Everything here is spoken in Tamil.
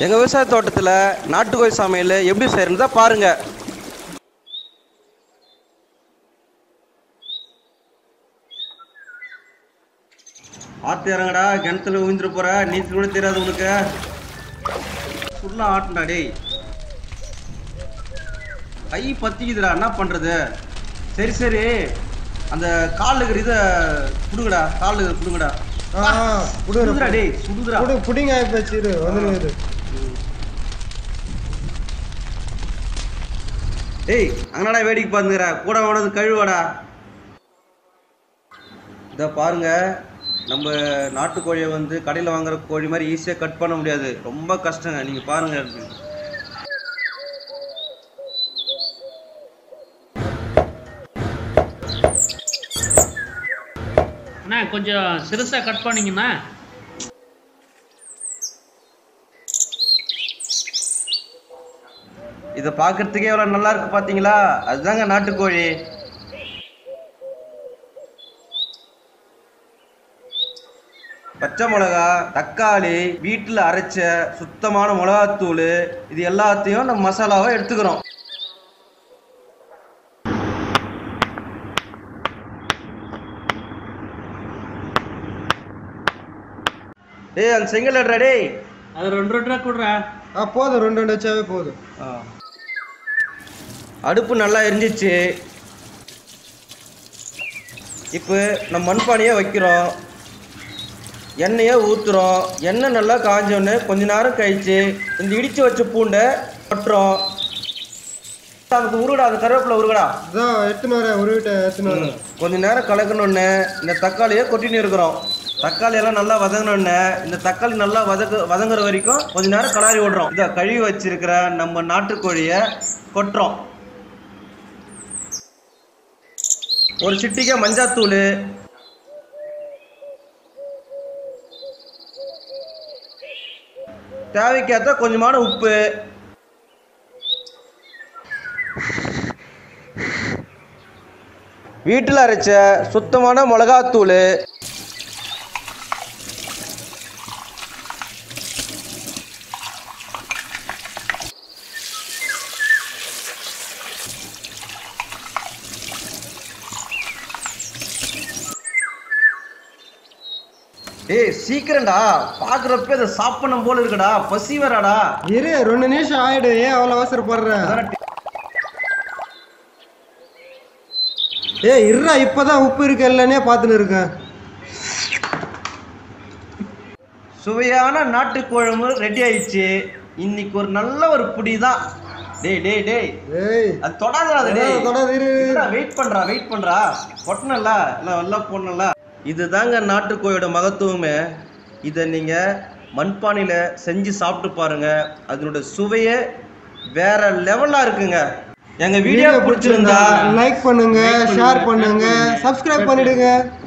எங்கள் விவசாய தோட்டத்தில் நாட்டுக்கோழி சமையல் எப்படி செய்யறதா பாருங்க ஆத்து இறங்கடா கிணத்துல ஊந்துட்டு போற நீச்சல் கூட தெரியாது உனக்கு ஃபுல்லாக ஆட்டுடா டேய் கை பத்திக்குதுடா என்ன பண்றது சரி சரி அந்த காலில் இருக்கிற இதை புடுங்கடா காலில் இருக்கிற புடுங்கடா ஆ புடுங்க சுடுதுடா டேய் சுடுதுடா புடு புடிங்க ஆயிப்போச்சு இரு வந்துருங்க டேய் அங்கடா வேடிக்கை பார்த்துக்கிற கூட வேணது கழுவாடா இதை பாருங்க நம்ம நாட்டுக்கோழியை வந்து கடையில் வாங்குற கோழி மாதிரி ஈஸியாக கட் பண்ண முடியாது ரொம்ப கஷ்டங்க நீங்கள் பாருங்க அண்ணா கொஞ்சம் சிறுசாக கட் பண்ணீங்கண்ணா இதை பார்க்கறதுக்கே எவ்வளோ நல்லா இருக்கு பார்த்தீங்களா அதுதாங்க நாட்டுக்கோழி பச்சை மிளகா தக்காளி வீட்டில் அரைச்ச சுத்தமான மிளகாத்தூள் இது எல்லாத்தையும் நம்ம மசாலாவை எடுத்துக்கிறோம் டேய் அந்த செங்கல் எடுறா டேய் அது ரெண்டு ரெண்டு ரூபா கொடுறா ஆ போதும் ரெண்டு ரெண்டு வச்சாவே போதும் அடுப்பு நல்லா எரிஞ்சிச்சு இப்போ நம்ம மண்பானையை வைக்கிறோம் எண்ணெயை ஊற்றுறோம் எண்ணெய் நல்லா காஞ்சோடனே கொஞ்ச நேரம் கழிச்சு இந்த இடித்து வச்ச பூண்டை கொட்டுறோம் அதுக்கு உருகடா அந்த கருவேப்பிலை உருகடா இதான் எடுத்துன்னு வரேன் ஒரு வீட்டை எடுத்துன்னு வரேன் கொஞ்ச நேரம் கலக்கணுன்னே இந்த தக்காளியை கொட்டின்னு இருக்கிறோம் தக்காளி எல்லாம் நல்லா வதங்கினோடனே இந்த தக்காளி நல்லா வதக்கு வதங்குற வரைக்கும் கொஞ்ச நேரம் கலாரி விடுறோம் இதை கழுவி வச்சிருக்கிற நம்ம நாட்டுக்கோழியை கொட்டுறோம் ஒரு சிட்டிக்கை மஞ்சாத்தூள் தேவைக்கேற்ற கொஞ்சமான உப்பு வீட்டில் அரைச்ச சுத்தமான மிளகாத்தூள் ஏய் சீக்கிரம்டா பாக்குறப்ப இதை சாப்பிடணும் போல இருக்குடா பசி வராடா இரு ரெண்டு நிமிஷம் ஆயிடு ஏன் அவ்வளோ அவசரப்படுற ஏய் இருடா இப்பதான் உப்பு இருக்கு இல்லைன்னே பார்த்துன்னு இருக்கேன் சுவையான நாட்டுக்குழம்பு ரெடி ஆயிடுச்சு இன்னைக்கு ஒரு நல்ல ஒரு புடி தான் டேய் டேய் டேய் ஏய் அது தொடாதடா அது டேய் தொடாத, தொடாத, இரு, இரு. வெயிட் பண்றா வெயிட் பண்றா பொட்டனல்ல எல்லாம் எல்லாம் போடணும்ல இதுதாங்க நாட்டுக்கோயோட மகத்துவமே இதை நீங்க மண்பானையில செஞ்சு சாப்பிட்டு பாருங்க அதனோட சுவையே வேற லெவலா இருக்குங்க எங்க வீடியோ பிடிச்சிருந்தா லைக் பண்ணுங்க ஷேர் பண்ணுங்க சப்ஸ்கிரைப் பண்ணிடுங்க